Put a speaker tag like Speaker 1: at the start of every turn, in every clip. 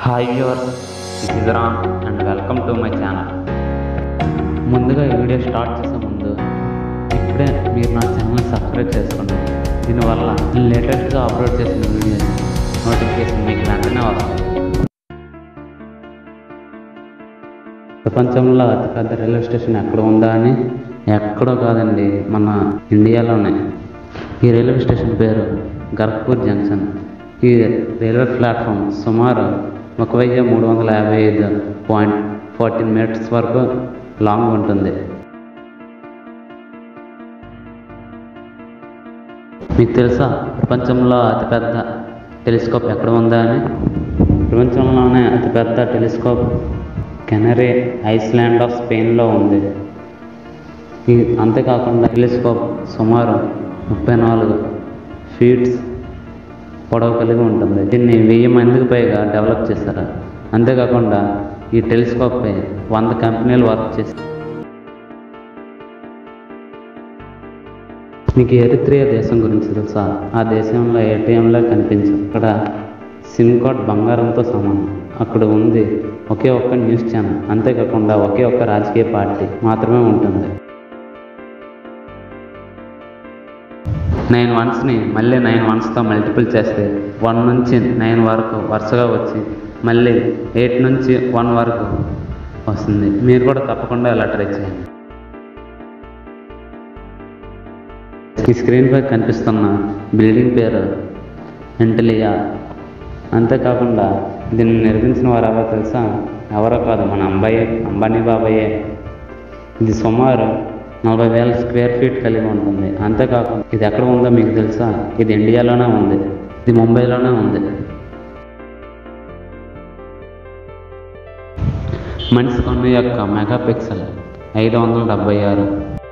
Speaker 1: hi your this is Ram and welcome to my channel ముందుగా ఈ video start చేసే ముందు ఇప్పుడే మీరు నా ఛానల్ సబ్స్క్రైబ్ చేసుకోండి దీనివల్ల నేను లేటెస్ట్గా అప్లోడ్ చేసిన వీడియోస్ నోటిఫికేషన్ మీకు వెంటనే వస్తుంది ప్రపంచంలో అతిపెద్ద రైల్వే స్టేషన్ ఎక్కడ ఉందా అని ఎక్కడో కాదండి మన ఇండియాలోనే ఈ రైల్వే స్టేషన్ పేరు గర్పూర్ జంక్షన్ ఈ రైల్వే ప్లాట్ఫామ్ సుమారు ఒక వెయ్యి మూడు వందల యాభై ఐదు పాయింట్ ఫోర్టీన్ మీటర్స్ వరకు లాంగ్ ఉంటుంది మీకు తెలుసా ప్రపంచంలో అతిపెద్ద టెలిస్కోప్ ఎక్కడ ఉందా అని ప్రపంచంలోనే అతిపెద్ద టెలిస్కోప్ కెనరీ ఐస్లాండ్ ఆఫ్ స్పెయిన్లో ఉంది ఈ అంతేకాకుండా టెలిస్కోప్ సుమారు ముప్పై నాలుగు ఫీట్స్ పొడవు కలిగి ఉంటుంది దీన్ని వెయ్యి మందికి పైగా డెవలప్ చేశారు అంతేకాకుండా ఈ టెలిస్కోప్పై వంద కంపెనీలు వర్క్ చేశారు మీకు ఎరిత్రియా దేశం గురించి తెలుసా ఆ దేశంలో ఏటీఎంలో కనిపించదు అక్కడ సిమ్ కార్డ్ బంగారంతో సమానం అక్కడ ఉంది ఒకే ఒక్క న్యూస్ ఛానల్ అంతేకాకుండా ఒకే ఒక్క రాజకీయ పార్టీ మాత్రమే ఉంటుంది నైన్ వన్స్ని మళ్ళీ నైన్ వన్స్తో మల్టిపుల్ చేస్తే వన్ నుంచి నైన్ వరకు వరుసగా వచ్చి మళ్ళీ ఎయిట్ నుంచి వన్ వరకు వస్తుంది మీరు కూడా తప్పకుండా ఇలా ట్రై చేయండి ఈ స్క్రీన్పై కనిపిస్తున్న బిల్డింగ్ పేరు ఎంటలియా అంతేకాకుండా దీన్ని నిర్మించిన వారు ఎవరో తెలుసా ఎవరో కాదు మన అంబాయి అంబానీ బాబాయే ఇది సుమారు నలభై వేల స్క్వేర్ ఫీట్ కలిగి ఉంటుంది అంతేకాకుండా ఇది ఎక్కడ ఉందో మీకు తెలుసా ఇది ఇండియాలోనే ఉంది ఇది ముంబైలోనే ఉంది మనిషి కన్ను యొక్క మెగా పిక్సెల్ ఐదు వందల డెబ్బై ఆరు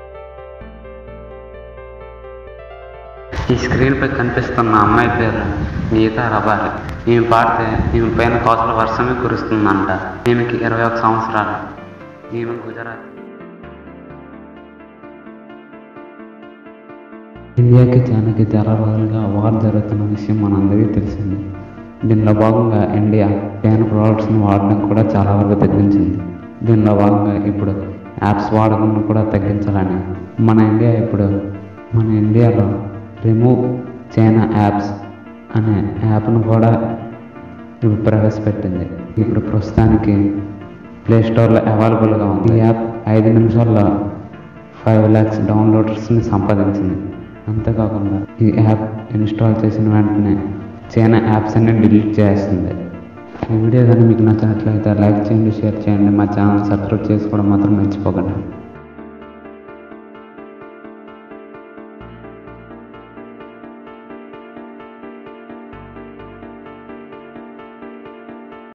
Speaker 1: ఈ స్క్రీన్పై కనిపిస్తున్న అమ్మాయి పేరు గీతా రబారి ఈమె పాడితే ఈమె పైన కోసల వర్షమే కురుస్తుందంట ఈమెకి ఇరవై ఒక సంవత్సరాలు ఈమె గుజరాత్ ఇండియాకి చైనాకి చాలా రోజులుగా వార్ జరుగుతున్న విషయం మనందరికీ తెలిసింది దీనిలో భాగంగా ఇండియా చైనా ప్రోడక్ట్స్ని వాడడం కూడా చాలా వరకు తగ్గించింది దీనిలో భాగంగా ఇప్పుడు యాప్స్ వాడకం కూడా తగ్గించాలని మన ఇండియా ఇప్పుడు మన ఇండియాలో రిమూవ్ చైనా యాప్స్ అనే యాప్ను కూడా ఇప్పుడు ప్రవేశపెట్టింది ఇప్పుడు ప్రస్తుతానికి ప్లే స్టోర్లో అవైలబుల్గా ఉంది ఈ యాప్ ఐదు నిమిషాల్లో ఫైవ్ ల్యాక్స్ డౌన్లోడర్స్ని సంపాదించింది అంతేకాకుండా ఈ యాప్ ఇన్స్టాల్ చేసిన వెంటనే చైనా యాప్స్ అన్ని డిలీట్ చేస్తుంది ఈ వీడియో కానీ మీకు నచ్చినట్లయితే లైక్ చేయండి షేర్ చేయండి మా ఛానల్ సబ్స్క్రైబ్ చేసుకోవడం మాత్రం మర్చిపోకండి